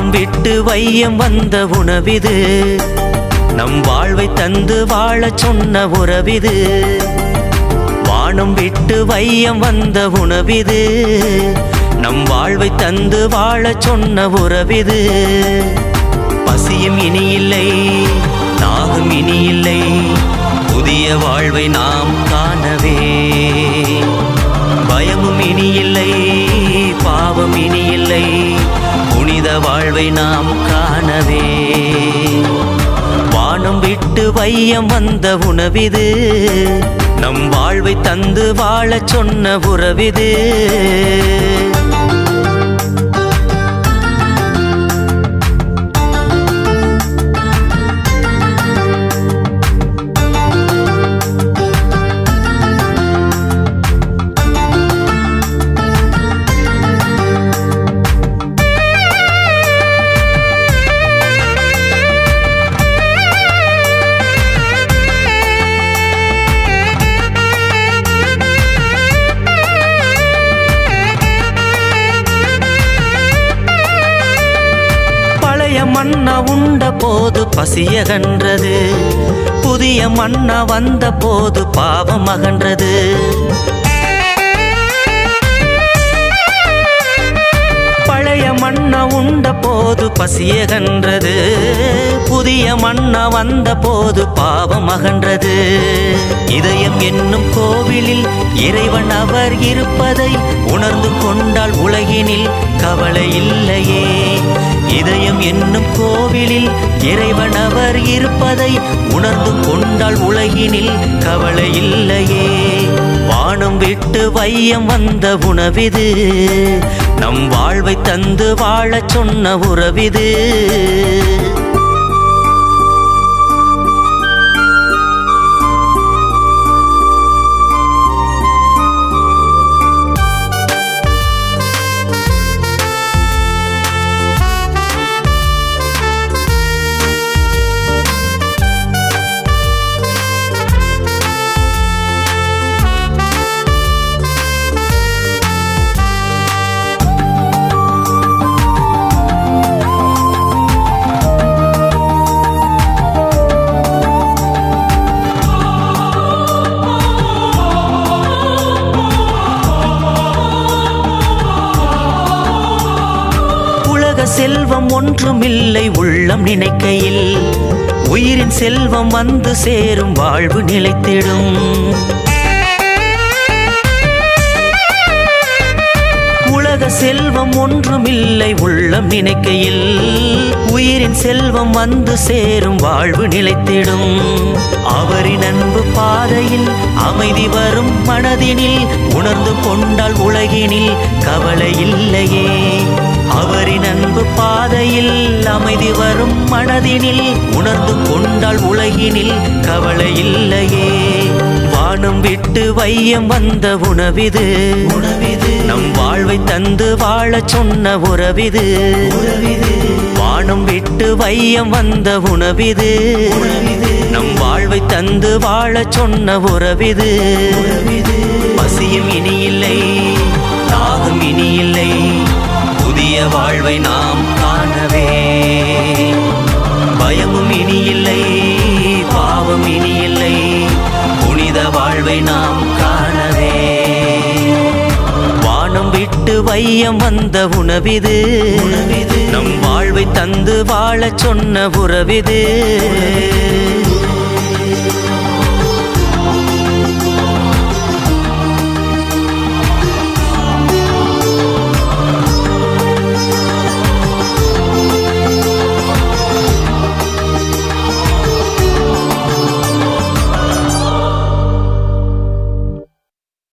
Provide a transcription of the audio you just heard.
வானம் விட்டு வையம் வந்த உணவிது நம் வாழ்வை தந்து வாழச் சொன்ன உறவிது வானம் விட்டு வையம் வந்த உணவிது நம் வாழ்வை தந்து வாழச் சொன்ன உறவிது பசியும் இனி இல்லை தாகம் இனி இல்லை புதிய வாழ்வை நாம் காணவே பயமும் இனி இல்லை பாவம் இனி இல்லை புனித வாழ்வை நாம் காணவே வானம் விட்டு வையம் வந்த உணவிது நம் வாழ்வை தந்து வாழச் சொன்ன உறவிது பழைய மண்ணா உண்ட போது பசிய கன்றது புதிய மண்ணா வந்த போது பாவம் அகன்றது பழைய மண்ணா உண்ட போது பசிய கன்றது புதிய மண்ணா வந்த போது பாவம் அகன்றது இதயம் என்னும் கோவிலில் இறைவன் அவர் இருப்பதை உணர்ந்து கொண்டால் உலகினில் கவலை இல்லையே இதயம் என்னும் கோவிலில் இறைவன் அவர் இருப்பதை உணர்ந்து கொண்டால் உலகினில் கவலை இல்லையே வானம் விட்டு வையம் வந்த உணவிது நம் வாழ்வை தந்து வாழச் சொன்ன உறவிது உலக செல்வம் ஒன்றுமில்லை உள்ளம் நினைக்கையில் உயிரின் செல்வம் வந்து சேரும் வாழ்வு நிலைத்திடும் உலக செல்வம் ஒன்றுமில்லை உள்ளம் நினைக்கையில் உயிரின் செல்வம் வந்து சேரும் வாழ்வு நிலைத்திடும் அவரின் அன்பு பாதையில் அமைதி வரும் மனதினில் உணர்ந்து கொண்டால் உலகினில் கவலை இல்லையே அவரின் அன்பு பாதையில் அமைதி வரும் மனதினில் உணர்ந்து கொண்டால் உலகினில் கவலை இல்லையே வானம் விட்டு வையம் வந்த உணவிது உணவிது நம் வாழ்வை தந்து வாழச் சொன்ன உறவிது உறவிது வானம் விட்டு வையம் வந்த உணவிது உணவிது நம் வாழ்வை தந்து வாழச் சொன்ன உறவிது உறவிது பசியும் இனி இல்லை தாகம் இனி இல்லை புதிய வாழ்வை நாம் காணவே பயமும் இனி இல்லை பாவம் இனி இல்லை புனித வாழ்வை நாம் காணவே வானம் விட்டு வையம் வந்த உணவிது நம் வாழ்வை தந்து வாழச் சொன்ன உறவிது